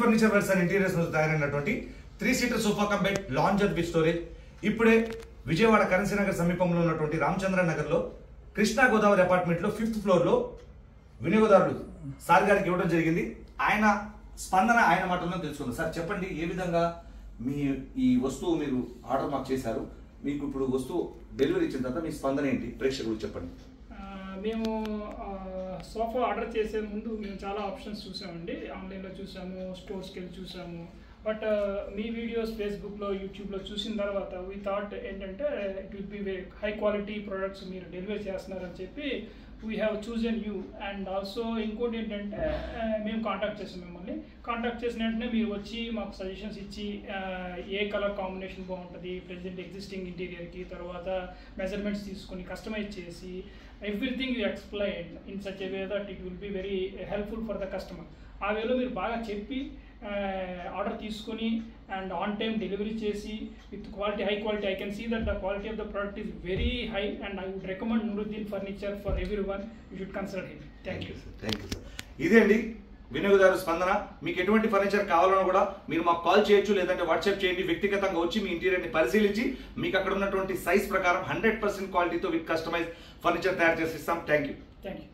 furniture verse and interiors నుంచి తయారైనటువంటి three seater sofa cum bed lounger with storage ఇప్పుడే Vijayawada Currency Nagar సమీపంలో ఉన్నటువంటి రామచంద్ర నగర్ లో కృష్ణా గోదావరి అపార్ట్మెంట్ లో ఫిఫ్త్ ఫ్లోర్ లో వినియోగదారుడు సార్ గారికి ఇవ్వడం జరిగింది ఆయన స్పందన ఆయన మాటల్లో తెలుసుకుందాం సార్ చెప్పండి ఏ విధంగా మీ ఈ వస్తువు మీరు ఆర్డర్ మాకు చేశారు మీకు ఇప్పుడు వస్తువు డెలివరీ ఇచ్చిన తర్వాత మీ స్పందన ఏంటి ప్రేక్షకులు చెప్పండి ఆ, మేము ఆ, సోఫా ఆర్డర్ చేసే ముందు మేము చాలా ఆప్షన్స్ చూసామండి ఆన్లైన్లో చూసాము స్టోర్స్కి వెళ్ళి చూసాము బట్ మీ వీడియోస్ ఫేస్బుక్లో యూట్యూబ్లో చూసిన తర్వాత వీ థాట్ ఏంటంటే it will be high quality products మీరు డెలివరీ చేస్తున్నారని చెప్పి we have chosen you and also ఇంకోటి ఏంటంటే ఆ, మేము కాంటాక్ట్ చేసాం మిమ్మల్ని కాంటాక్ట్ చేసిన వెంటనే మీరు వచ్చి మాకు సజెషన్స్ ఇచ్చి ఆ, ఏ కలర్ కాంబినేషన్ బాగుంటుంది ప్రెసెంట్ ఎగ్జిస్టింగ్ ఇంటీరియర్కి తర్వాత మెజర్మెంట్స్ తీసుకొని కస్టమైజ్ చేసి everything you explain in such a way that it will be very helpful for the customer ఆ వేలో మీరు బాగా చెప్పి ఆర్డర్ తీసుకొని అండ్ ఆన్ టైం డెలివరీ చేసి with quality high quality I can see that the quality of the product is very high and I would recommend Nooruddin furniture for everyone you should consult him thank you thank you sir ఇదే అండి వినియోగదారు స్పందన మీకు ఎటువంటి furniture కావాలన్నా కూడా మీరు మాకు కాల్ చేయొచ్చు లేదంటే వాట్సాప్ చేయండి వ్యక్తిగతంగా వచ్చి మీ ఇంటీరియర్ని పరిశీలించి మీకు అక్కడ ఉన్నటువంటి సైజ్ ప్రకారం హండ్రెడ్ పర్సెంట్ క్వాలిటీతో విత్ కస్టమైజ్ ఫర్నిచర్ తయారు చేసి ఇస్తాం థ్యాంక్ యూ థ్యాంక్ యూ